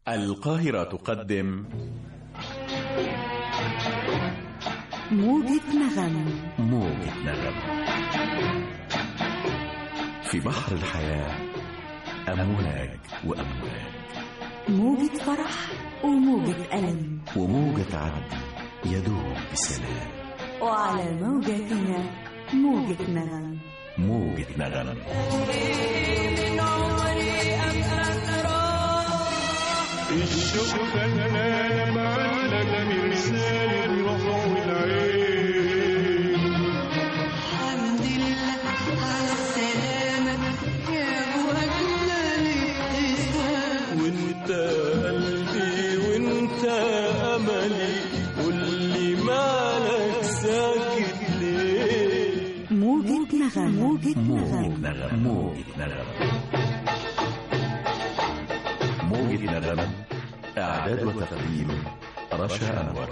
القاهرة تقدم موجة نغم موجة نغم في بحر الحياة أمواج وأمواج موجة فرح وموجة ألم وموجة عدل يدوب بسلام وعلى موجتنا موجة نغم موجة نغم الشوق فنان معلق مرسال الروح والعين الحمد لله على السلامة يا أبو أجمل ابتسام وانت قلبي وانت املي واللي مالك ساكت ليه موجة نغم موجة موجة نغم نغم موجة نغم موجة نغم إعداد وتقديم رشا أنور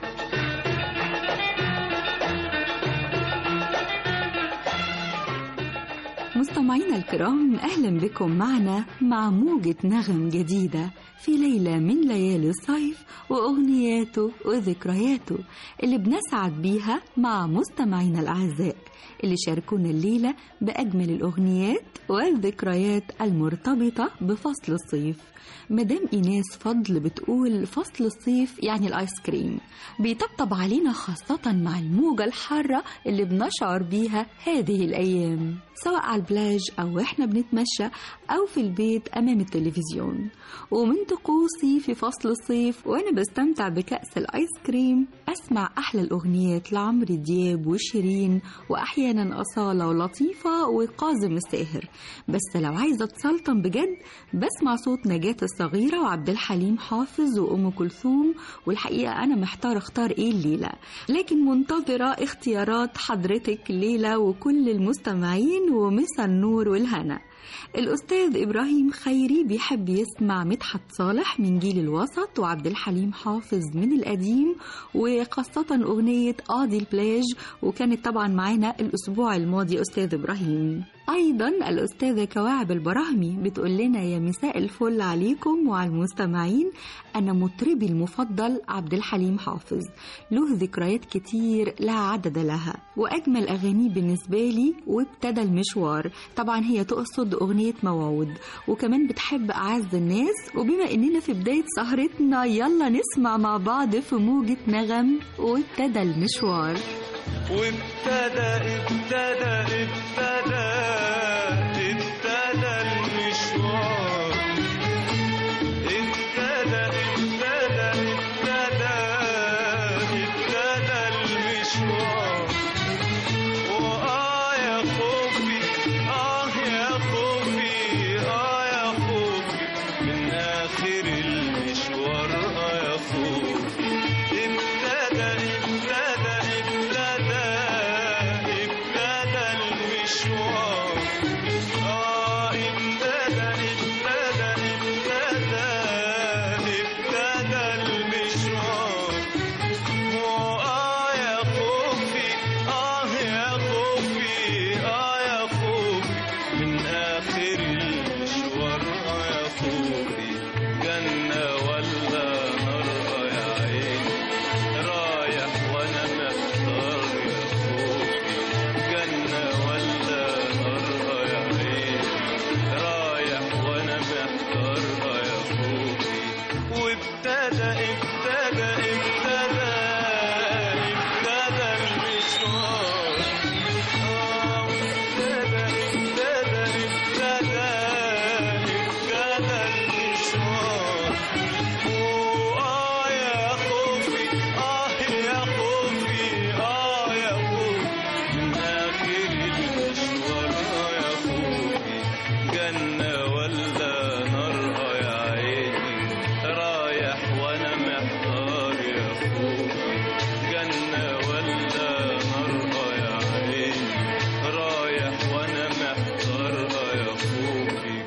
مستمعينا الكرام أهلا بكم معنا مع موجة نغم جديدة في ليلة من ليالي الصيف وأغنياته وذكرياته اللي بنسعد بيها مع مستمعينا الأعزاء اللي شاركونا الليلة بأجمل الأغنيات والذكريات المرتبطة بفصل الصيف مدام إيناس فضل بتقول فصل الصيف يعني الآيس كريم بيطبطب علينا خاصة مع الموجة الحارة اللي بنشعر بيها هذه الأيام سواء على البلاج أو إحنا بنتمشى أو في البيت أمام التلفزيون ومن طقوسي في فصل الصيف وأنا بستمتع بكأس الآيس كريم أسمع أحلى الأغنيات لعمرو دياب وشيرين وأحيانا أصالة ولطيفة وقازم الساهر بس لو عايزة أتسلطن بجد بسمع صوت نجاة الصغيرة وعبد الحليم حافظ وأم كلثوم والحقيقة أنا محتار أختار إيه الليلة لكن منتظرة اختيارات حضرتك الليلة وكل المستمعين ومسا النور والهنا الأستاذ إبراهيم خيري بيحب يسمع مدحت صالح من جيل الوسط وعبد الحليم حافظ من القديم وخاصة أغنية قاضي البلاج وكانت طبعا معانا الأسبوع الماضي أستاذ إبراهيم أيضا الأستاذة كواعب البراهمي بتقول لنا يا مساء الفل عليكم وعلى المستمعين أنا مطربي المفضل عبد الحليم حافظ له ذكريات كتير لا عدد لها وأجمل أغانيه بالنسبة لي وابتدى المشوار طبعا هي تقصد أغنية موعود وكمان بتحب أعز الناس وبما إننا في بداية سهرتنا يلا نسمع مع بعض في موجة نغم وابتدى المشوار وابتدى ابتدى ابتدى ابتدى المشوار ابتدى ابتدى ابتدى ابتدى المشوار وآه يا خوفي آه يا خوفي آه يا خوفي من آخر المشوار آه يا خوفي ابتدى ابتدى ابتدى ابتدى المشوار آه ابتدى ابتدى ابتدى ابتدى المشوار وآه يا خوفي آه يا خوفي آه يا خوفي من آخر المشوار آه يا خوفي جنة ولا نار آه يا عيني رايح وأنا محتار يا خوفي جنة ولا نار آه يا عيني رايح وأنا محتار آه يا خوفي وابتدى ابتدى ابتدى ابتدى المشوار آه ابتدى ابتدى ابتدى ابتدى المشوار وآه يا خوفي آه يا خوفي آه يا خوفي من آخر المشوار آه يا خوفي جنة ولا نار آه يا عيني رايح وأنا محتار يا خوفي جنة ولا نار آه يا عيني رايح وأنا محتار آه يا خوفي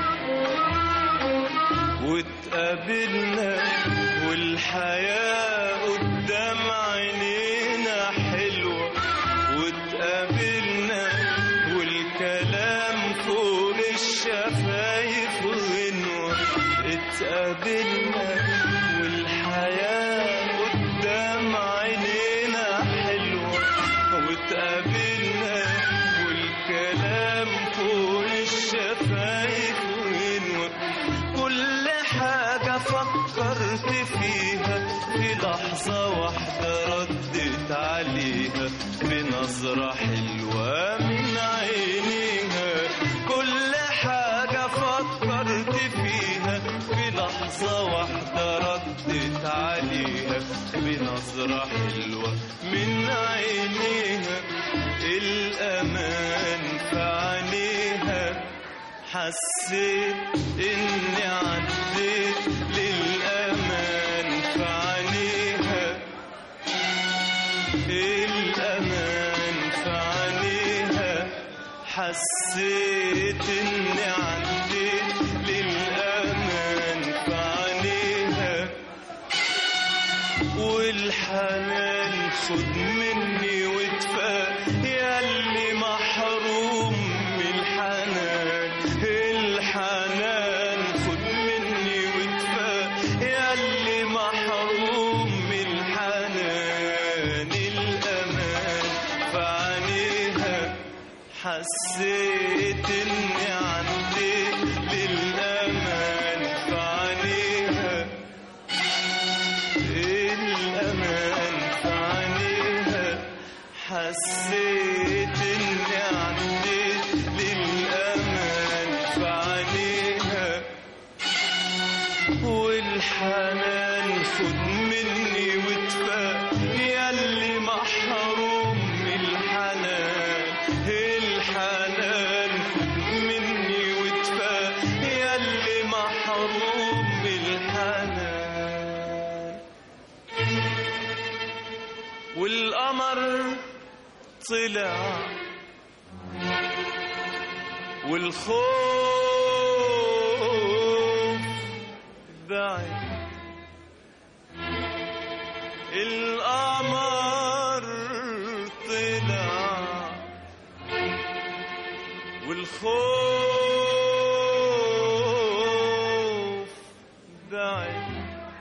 واتقابلنا والحياة قدام عينينا حلوة واتقابلنا والكلام فوق الشفايف غنوة وتقابلنا والحياة قدام عينينا حلوة وتقابلنا والكلام فوق الشفايف غنوة كل حاجة فكرت فيها في لحظة واحدة ردت عليها بنظرة حلوة من عينيها كل حاجة فكرت فيها في لحظة واحدة ردت عليها بنظرة حلوة من عينيها الأمان في عينيها حسيت إني عديت للأمان في عينيها الأمان في عينيها حسيت إني عديت للأمان في عينيها والحنان خد مني وادفى ياللي محروم من الحنان الحنان خد مني وادفى ياللي محروم من الحنان الأمان في عينيها حسيت إني عديت للأمان في عينيها الأمان في عينيها حسيت إني عديت للأمان في عينيها والحنان خد مني وادفى ياللي محروم من الحنان الحنان خد مني وادفى ياللي محروم من الحنان والقمر طلع والخوف بعد القمر طلع والخوف بعد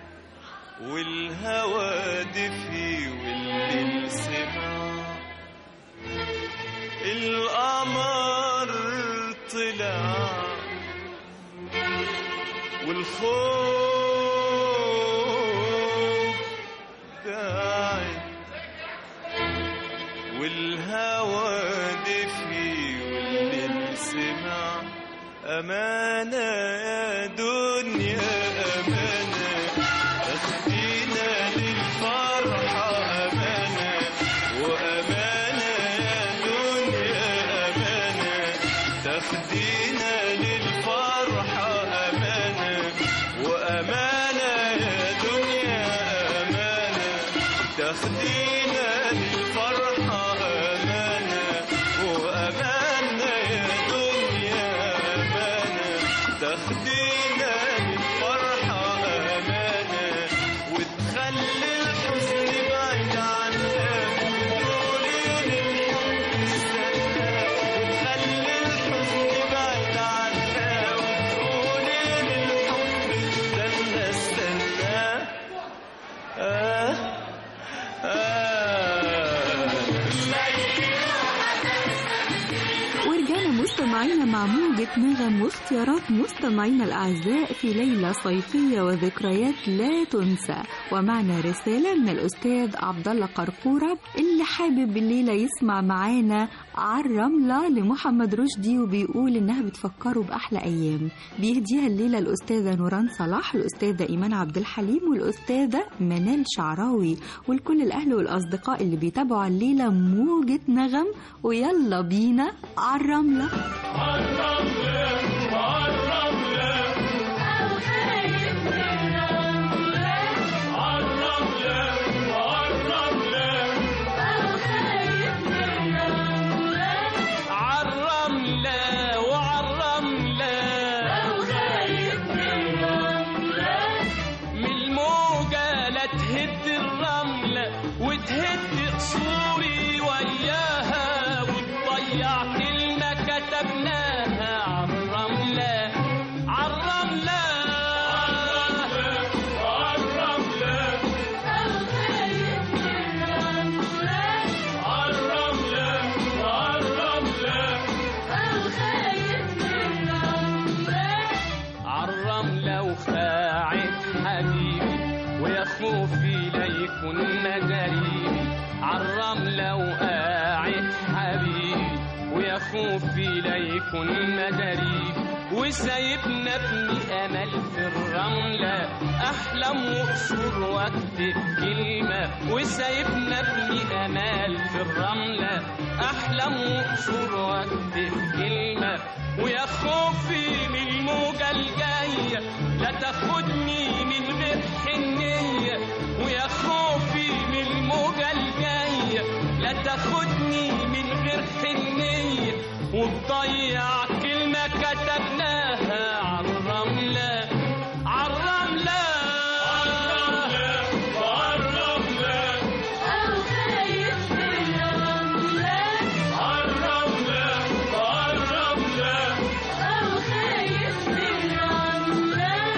والهوى دفي والليل سمع القمر طلع والخوف بعد والهوى دفي والليل سمع أمانة يا دنيا أمانة تاخدينا للفرحة أمانة وأمانة يا دنيا أمانة تاخدينا للفرحة أمانة وأمانة يا دنيا أمانة تاخدينا للفرحة أمانة وأمانة يا دنيا أمانة تاخدينا للفرحة أمانة وتخلي الحزن بعيد عنا وتقولي للحب استنى وتخلي الحزن بعيد عنا وتقولي للحب استنى استنى آه ورجعنا مستمعينا مع موجة نغم واختيارات مستمعينا الأعزاء في ليلة صيفية وذكريات لا تنسى ومعنا رسالة من الأستاذ عبد الله قرقورة اللي حابب الليلة يسمع معانا على الرملة لمحمد رشدي وبيقول إنها بتفكره بأحلى أيام بيهديها الليلة الأستاذة نوران صلاح الأستاذة إيمان عبد الحليم والأستاذة منال شعراوي ولكل الأهل والأصدقاء اللي بيتابعوا الليلة موجة نغم ويلا بينا على الرملة عالرملة وعالرملة من الموجة لا تهد الرملة وتهد قصوري وياها وتضيع كلمة كتبناها عالرملة ويا خوفي لا يكون مجاريبي عالرملة وقاعد حبيبي ويا خوفي لا يكون مجاريبي وسايبنا ابني امل في الرملة احلم واقصر واكتب كلمة وسايبنا ابني امل في الرملة احلم واقصر واكتب كلمة ويا خوفي من الموجة الجاية لا تاخدني من غير حنية ويا خوفي من الموجة الجاية لا تاخدني من غير حنية وتضيع كلمة كتبناها عالرملة عالرملة عالرملة أو خايف من الرملة عالرملة عالرملة أو خايف من الرملة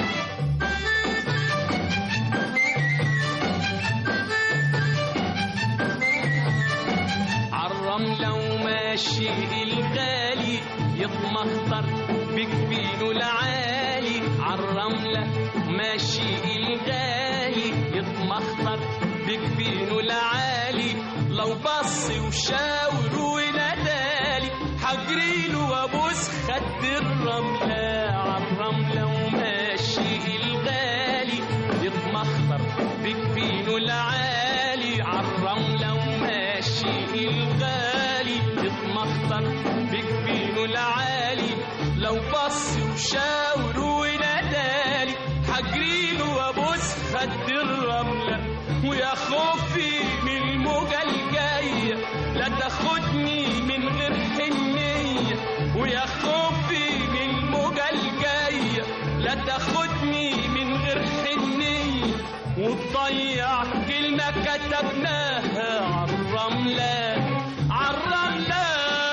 عالرملة وماشي الغالي يتمخطر بجبينه العالي عالرملة ماشي الغالي يتمخطر بجبينه العالي لو بص وشاور ونادالي حجريله وابوس خد الرملة عالرملة وماشي الغالي يتمخطر بجبينه العالي عالرملة وماشي الغالي يتمخطر بجبينه العالي لو بص وشاور ونادالي حجريله وابوس خد الرملة ويا خوفي من الموجة الجاية لا تاخدني من غير حنية ويا خوفي من الموجة الجاية لا تاخدني من غير حنية وتضيع كلمة كتبناها عالرملة عالرملة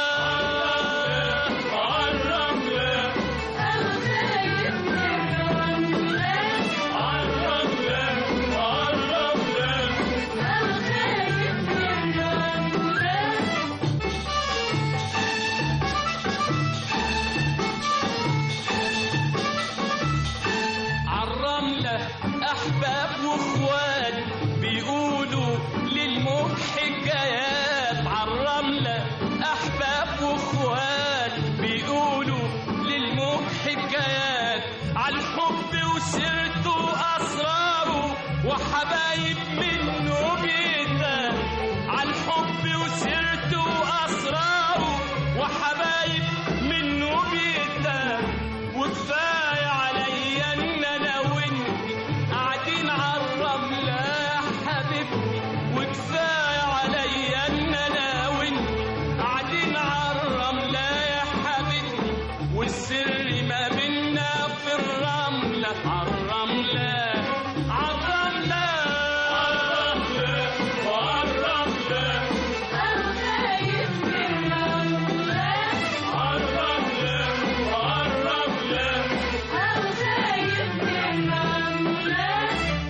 عالرملة أو خايف من الرملة عالرملة عالرملة أو خايف من الرملة عالرملة أحباب وإخوات بيقولوا للموت حكايات عالرملة أحباب وإخوات بيقولوا للموت حكايات عالحب وسيرته وأسراره وحبايب منه بيتها عالحب وسيرته وأسراره وحبايب منه بيتها وكفاية عليا إن أنا وإنت قاعدين عالرملة يا حبيبتي وكفاية عليا إن أنا وإنت قاعدين عالرملة يا حبيبتي والسر ما بينا في الرملة عالرملة عالرملة عالرملة أو خايف من الرملة عالرملة عالرملة أو خايف من الرملة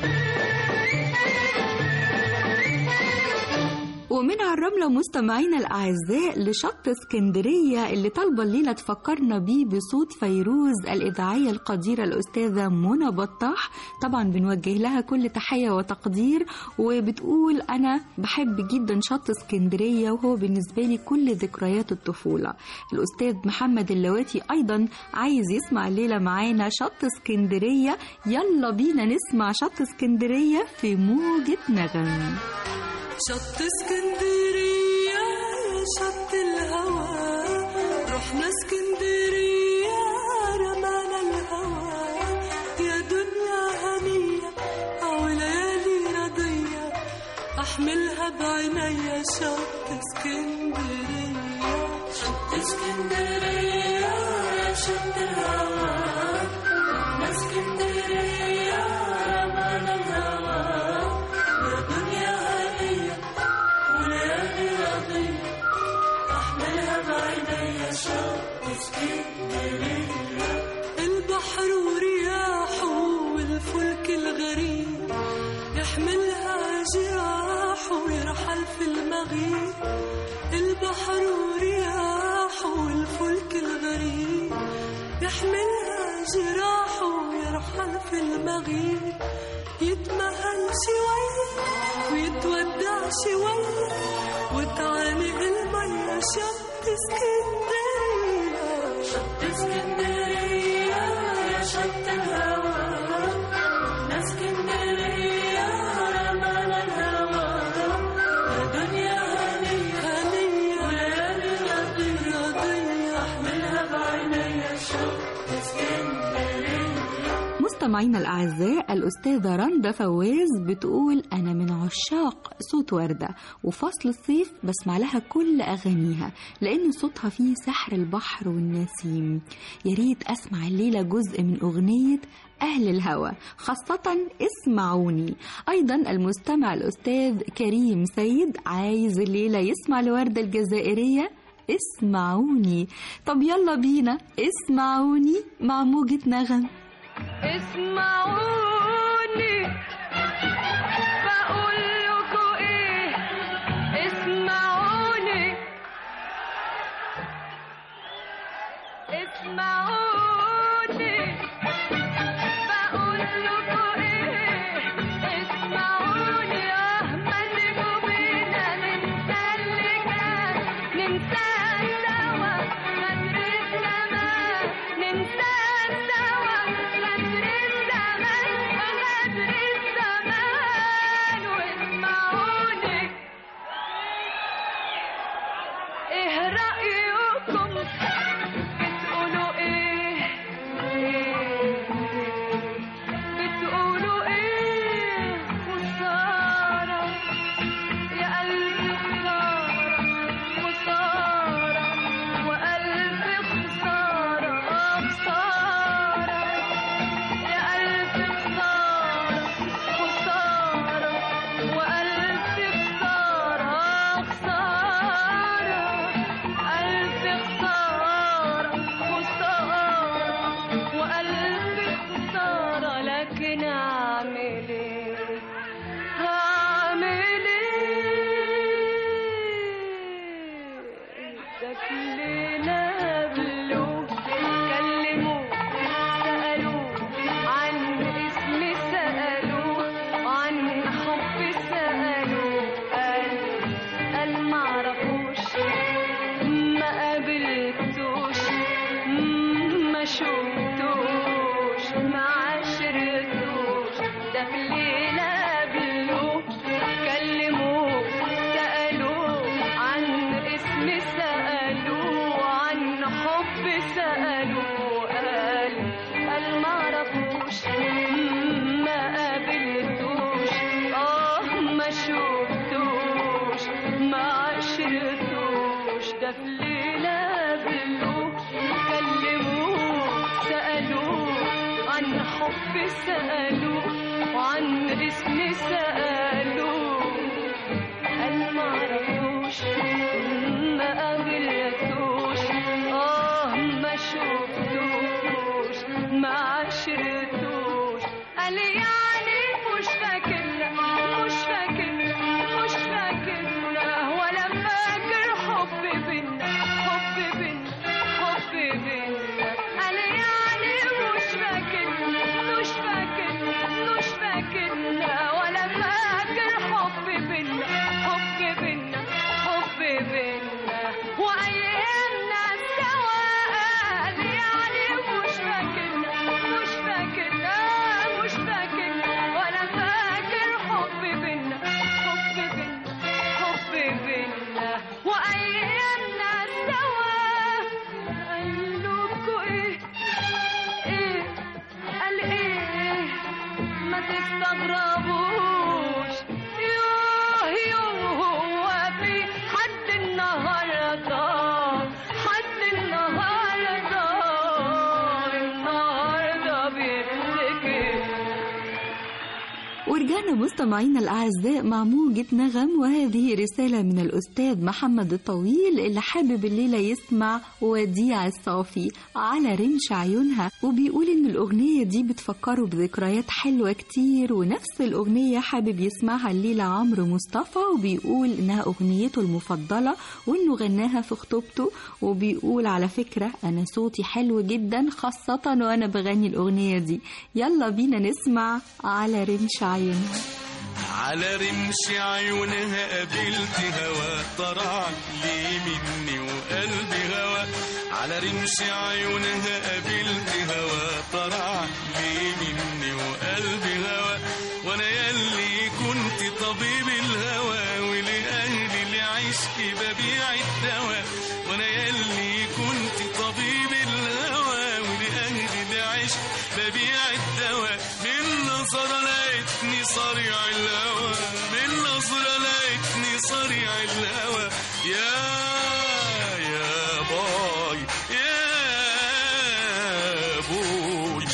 ومن على الرملة مستمعينا الأعزاء لشط اسكندرية اللي طالبة الليلة تفكرنا بيه بصوت فيروز الإذاعية القديرة الأستاذة منى بطاح طبعا بنوجه لها كل تحية وتقدير وبتقول أنا بحب جدا شط اسكندرية وهو بالنسبة لي كل ذكريات الطفولة الأستاذ محمد اللواتي أيضا عايز يسمع الليلة معانا شط اسكندرية يلا بينا نسمع شط اسكندرية في موجة نغم شط اسكندرية يا شط الهوى رحنا اسكندرية رمانا الهوى يا دنيا هنية أو ليالي رضية أحملها بعينيا شط اسكندرية شط اسكندرية يا شط الهوى رحنا اسكندرية رمانا الهوى يا دنيا هنية وليالي رضية أحملها بعينيا شوق اسكندرية البحر ورياحه والفلك الغريب يحملها جراحه ويرحل في المغيب البحر ورياحه والفلك الغريب يحملها جراحه ويرحل في المغيب يتمهل شوية وتعانق المية شط اسكندرية شط اسكندرية يا شط الهوى ناس اسكندرية رمانا الهوى يا دنيا هنية هنية وليالي رضية رضية احملها بعينيا شط اسكندرية مستمعينا الأعزاء الأستاذة رندا فواز بتقول أنا من عشاق صوت وردة وفصل الصيف بسمع لها كل أغانيها لأن صوتها فيه سحر البحر والنسيم يا ريت أسمع الليلة جزء من أغنية أهل الهوى خاصة اسمعوني أيضا المستمع الأستاذ كريم سيد عايز الليلة يسمع لوردة الجزائرية اسمعوني طب يلا بينا اسمعوني مع موجة نغم اسمعوني بقول لكم ايه اسمعوني اسمعوني بقول لكم ايه اسمعوني اه ما تيجوا بينا ننسى اللي كان ننسى سوا غدر الزمان ننسى سوا غدر الزمان غدر الزمان واسمعوني ايه رأيكم بتقولوا ايه بتقولوا ايه خسارة يا قلبي خسارة خسارة وقلبي خسارة خسارة يا قلبي خسارة خسارة وقلبي خسارة خسارة قلبي خسارة خسارة وقلبي خسارة لكن أعمل إيه هعمل إيه شكلنا قبله كلموه سألوه عن اسمي سألوه عن حبي سألوه قال قال معرفوش ما قابلتوش ما شفتوش ما عشرتوش ده في الليلة قابلوه كلموه سألوه عن اسمي سألوه عن حبي سألوه قال قال معرفوش ما قابلتوش اه ما شفتوش ما عشرتوش ده في الليلة قابلوه كلموه سألوه عن حبي سألوه وعن اسمي سألوه قال معرفوش ما قابلتوش اه ما شفتوش ما عشرتوش قال يعني مش فاكرنا مش فاكرنا مش فاكرنا ولا فاكر حب بينا حب بينا حب بينا قال يعني مش فاكرنا مش فاكرنا مش فاكرنا ولا فاكر حب بينا حب بينا حب بينا وايامنا سوا قال يعني مش فاكرنا مش فاكرنا مش فاكرنا ولا فاكر حب بينا حب بينا حب بينا وايامنا سوا قال لكم ايه ايه قال ايه ما تستغربوش يوه يوه هو في حد النهارده حد النهارده النهارده بيفتكر ورجعنا مستمعينا الأعزاء مع موجة نغم وهذه رسالة من الأستاذ محمد الطويل اللي حابب الليلة يسمع وديع الصافي على رمش عيونها وبيقول إن الأغنية دي بتفكره بذكريات حلوة كتير ونفس الأغنية حابب يسمعها الليلة عمرو مصطفى وبيقول إنها أغنيته المفضلة وإنه غناها في خطوبته وبيقول على فكرة أنا صوتي حلو جدا خاصة وأنا بغني الأغنية دي يلا بينا نسمع على رمش عيونها على رمش عيونها قابلت هوا طرع لي مني وقلبي هوا على رمش عيونها قابلت هوا طرع لي مني وقلبي هوا وانا يلي كنت طبيب الهوى ولأهلي لعشقي ببيع الدواء وانا يلي كنت طبيب الهوى ولأهلي لعشق ببيع الدواء من نظرة لقيتني صريع الهوى من نظرة لقيتني صريع الهوى يا يا باي يا بوي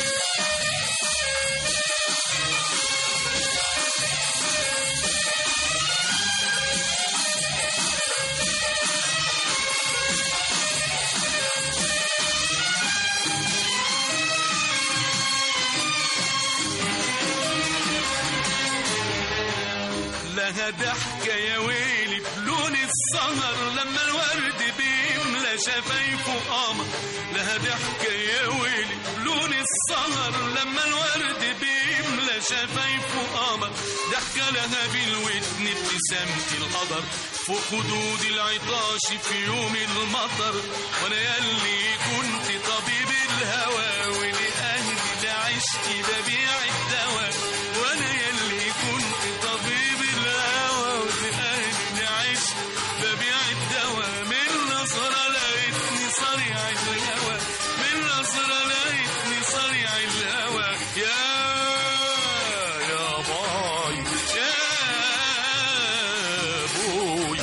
لها ضحكة يا ويلي بلون السهر لما الورد بيملى شفايفه قمر لها ضحكة يا ويلي بلون السهر لما الورد بيملى شفايفه قمر ضحكة لها بالودن ابتسامة القدر فوق خدود العطاش في يوم المطر وانا يلي كنت طبيب الهوى ولأهلي لعشقي ببيع الدواء وانا يلي كنت طبيب الهوى ولأهلي لعشق ببيع الدواء من نظرة لقيتني صريع الهوى من نظرة لقيتني صريع الهوى يا يا باي يا بوي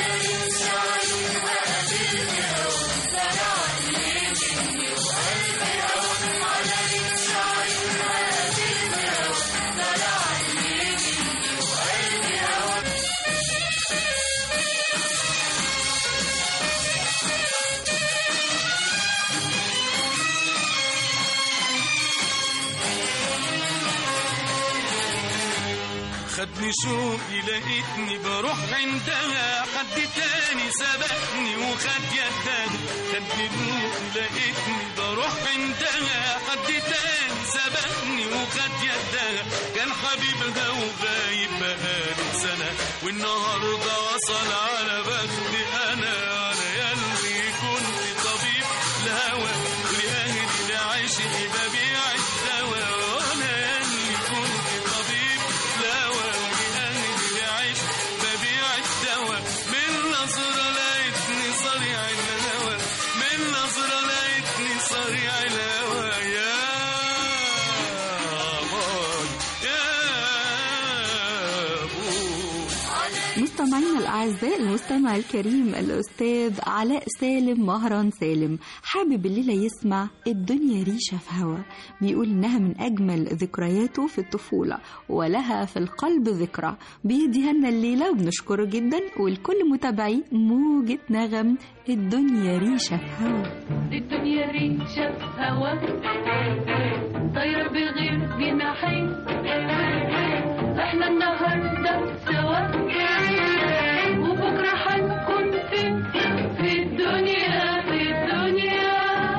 خدني شوقي لقيتني بروح عندها حد تاني سبقني وخد يدها خدني شوقي لقيتني بروح عندها حد تاني سبقني وخد يدها كان حبيبها وغايب بقالي سنة والنهاردة وصل على بختي أنا أنا يلي كنت طبيب الهوى ولأهلي لعشقي ببيع الدواء وأنا يلي كنت طبيب الهوى ولأهلي لعشق ببيع الدواء من نظرة لقيتني صريع الهوى من نظرة لقيتني صريع الهوى يا باي يا بوي مستمعينا الأعزاء المستمع الكريم الأستاذ علاء سالم مهران سالم حابب الليلة يسمع الدنيا ريشة في هوا بيقول إنها من أجمل ذكرياته في الطفولة ولها في القلب ذكرى بيديها لنا الليلة وبنشكره جدا ولكل متابعي موجة نغم الدنيا ريشة في هوا الدنيا ريشة في هوا طايرة بغير جناحين احنا النهاردة سوا وبكرة هنكون فين في الدنيا في الدنيا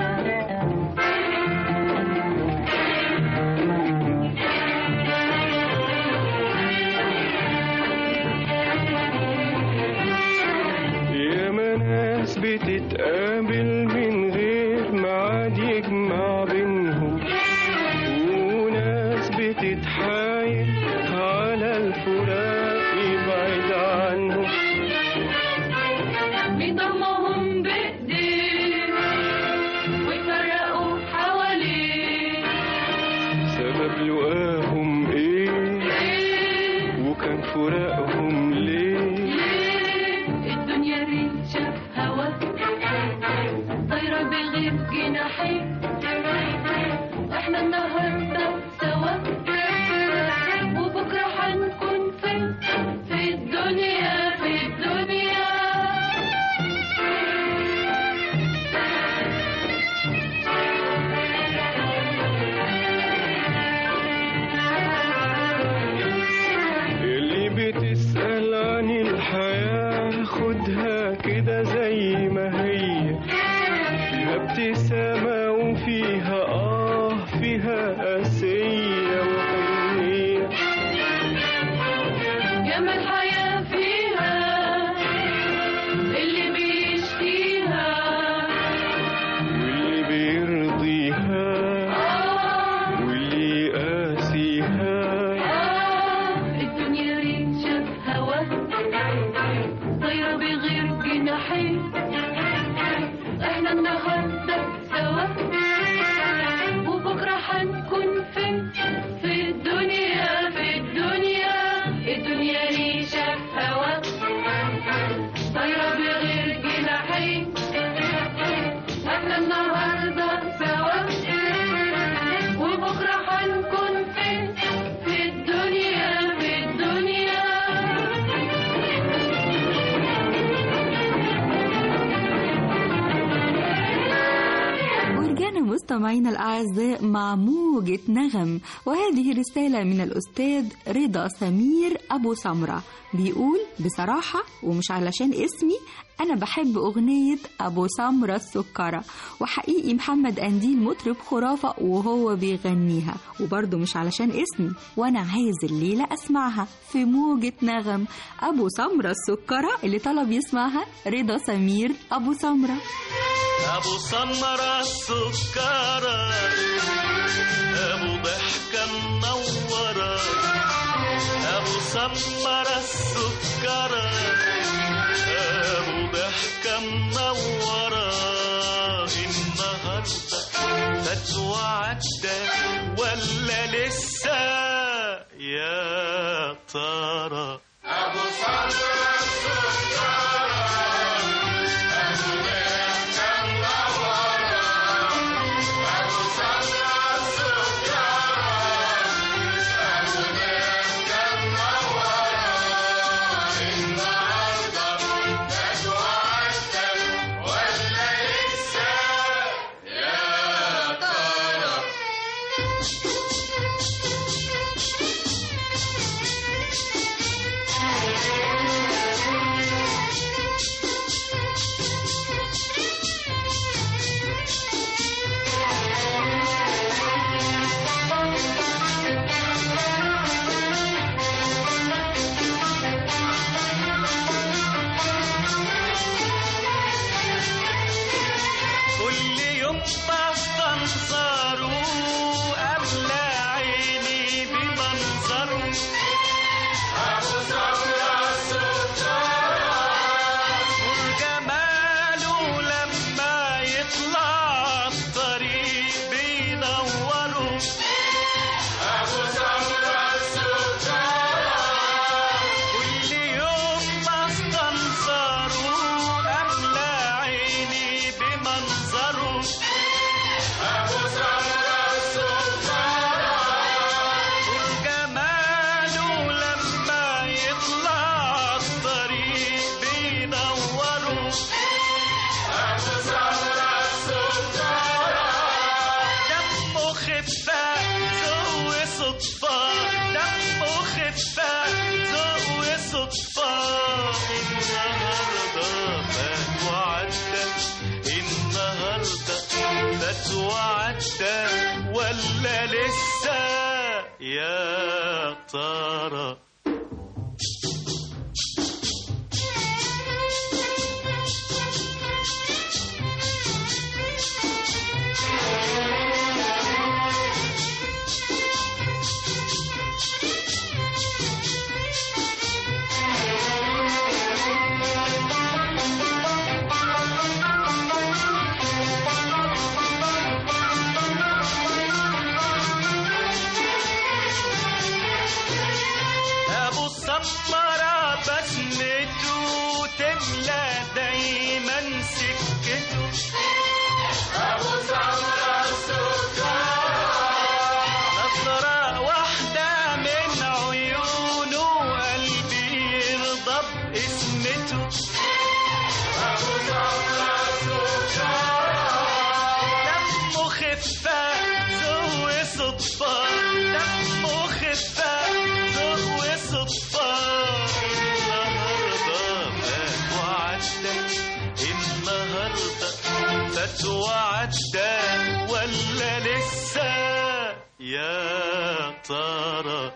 ياما ناس بتتقابل من غير ميعاد يجمع بينهم وناس بتتحايل على الفراق يبعد عنهم بيضمهم بإيديه ويفرقوا حواليه سبب لقاهم ايه إيه وكان فراقهم ليه ليه الدنيا ريشة في هوا طايرة بغير جناحين احنا النهاردة سوا وبكرة هنكون في مستمعينا الأعزاء مع موجة نغم وهذه رسالة من الأستاذ رضا سمير أبو سمرة بيقول بصراحة ومش علشان اسمي أنا بحب أغنية أبو سمرة السكرة وحقيقي محمد أنديل مطرب خرافة وهو بيغنيها وبرضه مش علشان اسمي وأنا عايز الليلة أسمعها في موجة نغم أبو سمرة السكرة اللي طلب يسمعها رضا سمير أبو سمرة ابو سمرة السكرة ابو ضحكة منورة ابو سمرة السكرة ابو ضحكة منورة النهاردة فات وعدى ولا لسه يا ترى كل يوم بستنظره أملى عيني بمنظره وجماله لما يطلع الطريق بينوره كل يوم بستنظره أملى عيني بمنظره وجماله لما يطلع الطريق بينوره دمه خفة ذوق وصدفة دمه خفة ذوق وصدفة النهاردة فات وعدى النهاردة فات وعدى ولا لسه يا ترى ابو السمرة بسمته تملى دايما سكته ابو سمرة نظرة واحدة من عيونه قلبي يرضى باسمته ابو دمه خفة ذوق صدفة دمه خفة ذوق صدفة النهاردة فات وعدى النهاردة فات وعدى ولا لسه يا ترى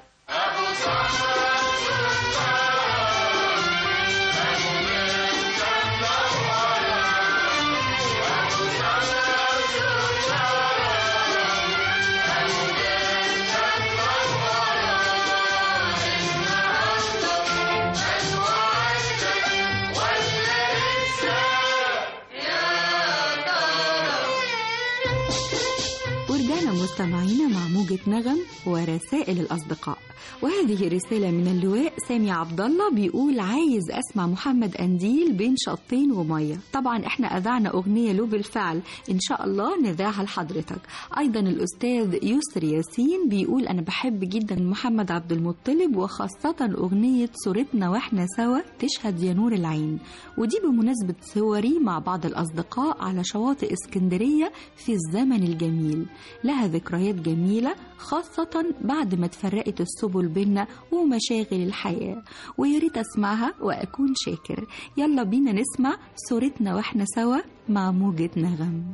ورجعنا مستمعينا مع موجة نغم ورسائل الأصدقاء وهذه رسالة من اللواء سامي عبد الله بيقول عايز أسمع محمد أنديل بين شطين ومية طبعا احنا أذعنا أغنية له بالفعل إن شاء الله نذاعها لحضرتك أيضا الأستاذ يسر ياسين بيقول أنا بحب جدا محمد عبد المطلب وخاصة أغنية صورتنا وإحنا سوا تشهد يا نور العين ودي بمناسبة صوري مع بعض الأصدقاء على شواطئ اسكندرية في الزمن الجميل لها ذكريات جميلة خاصة بعد ما تفرقت السبل بينا ومشاغل الحياة ويا ريت أسمعها وأكون شاكر يلا بينا نسمع صورتنا وإحنا سوا مع موجة نغم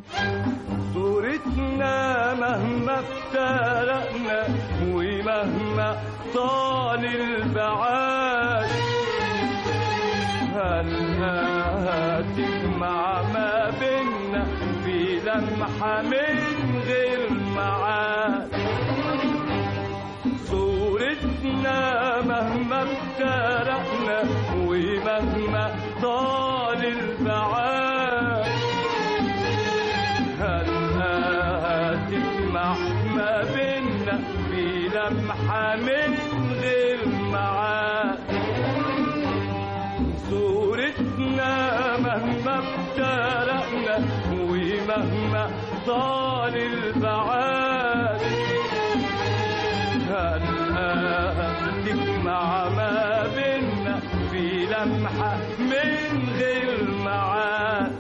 صورتنا مهما افترقنا ومهما طال البعاد هلها تجمع ما بينا في لمحة من غير معاد صورتنا مهما افترقنا ومهما طال البعاد هلها تجمع ما بينا في لمحة من غير معاد صورتنا مهما افترقنا ومهما طال البعاد هلها تجمع ما بينا في لمحة من غير معاد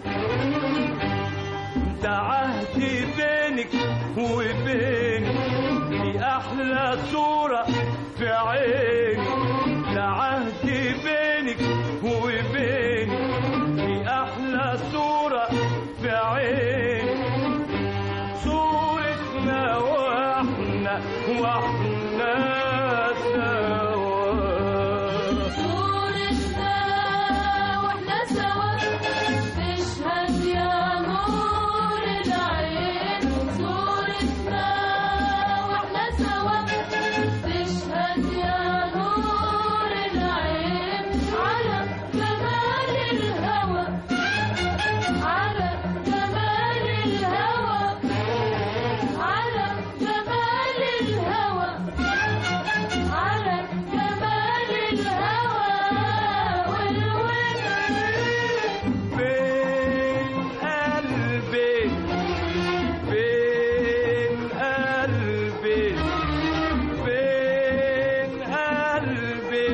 ده عهدي بينك وبيني دي احلى صورة في عيني ده عهدي بينك وبيني دي احلى صورة في عيني صورتنا واحنا واحنا سوا صورتنا واحنا سوا تشهد يا نور العين صورتنا واحنا سوا تشهد يا نور العين على جمال الهوى على جمال الهوى على جمال الهوى على جمال الهوى والود فين قلبي فين قلبي فين قلبي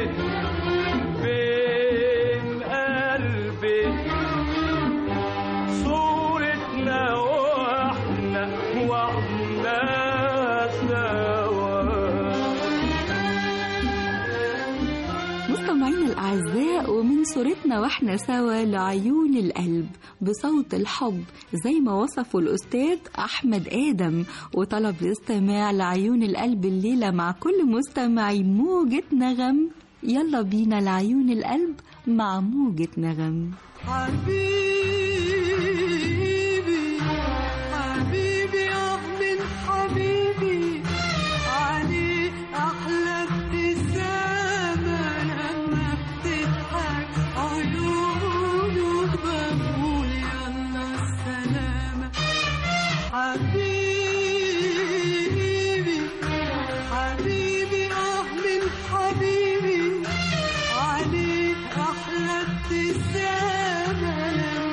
فين قلبي صورتنا واحنا واحنا سوا مستمعينا الأعزاء ومن صورتنا وإحنا سوا لعيون القلب بصوت الحب زي ما وصفه الأستاذ أحمد آدم وطلب الاستماع لعيون القلب الليلة مع كل مستمعي موجة نغم يلا بينا لعيون القلب مع موجة نغم حبيبي حبيبي اه من حبيبي عليه احلى ابتسامه لما بتضحك عيونه بقول يلا السلامه حبيبي حبيبي اه من حبيبي عليك احلى ابتسامه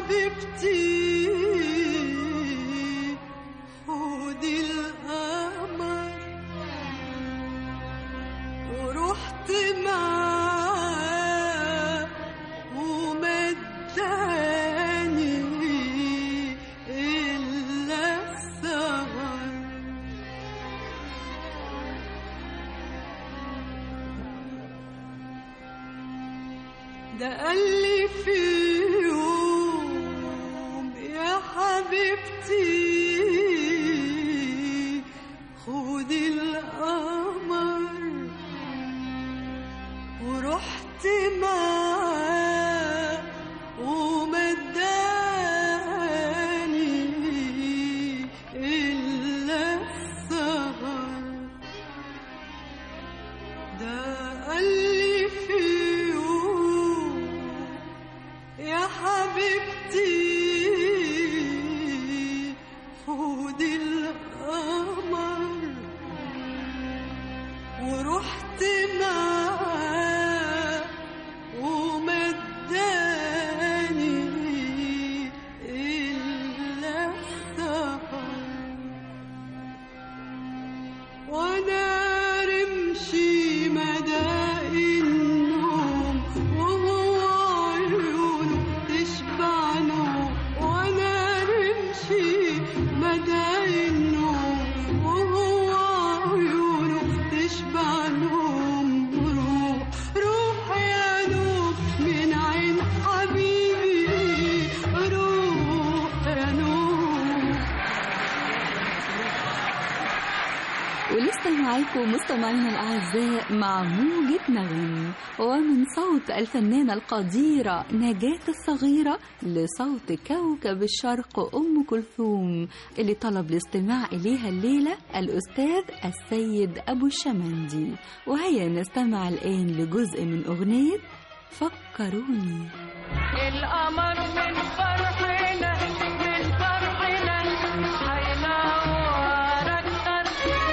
حبيبتي خدي القمر ورحت معاه ومداني إلا السهر ده قال لي في يوم يا حبيبتي خدي القمر ورحت معاه ومداني إلا السهر ده قال لي في يوم يا حبيبتي خدي القمر ورحت معاه ومداني إلا السهر وانا رمشي مدى النوم وهو عيونه تشبع نوم وانا رمشي مدى النوم وهو عيونه تشبع نوم روح روح يا نوم من عين حبيبي روح يا نوم ولسه معاكم مستمعينا الأعزاء مع موجة نغم ومن صوت الفنانة القديرة نجاة الصغيرة لصوت كوكب الشرق أم كلثوم اللي طلب الاستماع إليها الليلة الأستاذ السيد أبو الشمندي وهيا نستمع الآن لجزء من أغنية فكروني القمر من فرحنا من فرحنا هينور أكتر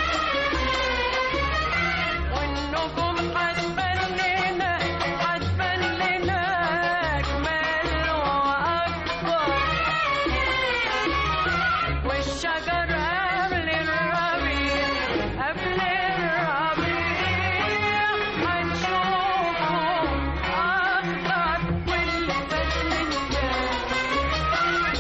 والنجوم هتبان لنا هتبان لنا أجمل وأكبر والشجر قبل الربيع قبل الربيع هنشوفه أخضر واللي فات من ده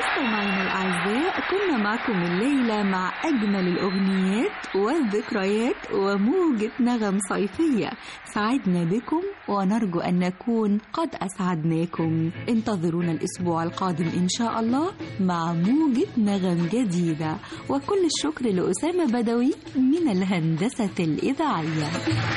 مستمعينا الأعزاء كنا معكم الليلة مع أجمل الأغنيات والذكريات وموجة نغم صيفية سعدنا بكم ونرجو أن نكون قد أسعدناكم انتظرونا الأسبوع القادم إن شاء الله مع موجة نغم جديدة وكل الشكر لأسامة بدوي من الهندسة الإذاعية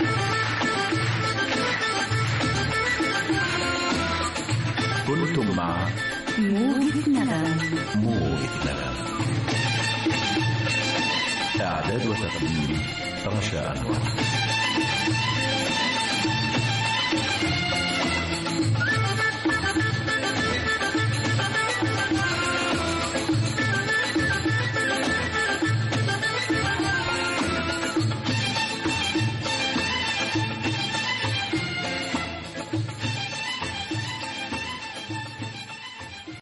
كنتم مع موجة نغم موجة نغم إعداد وتقديم رشا أنور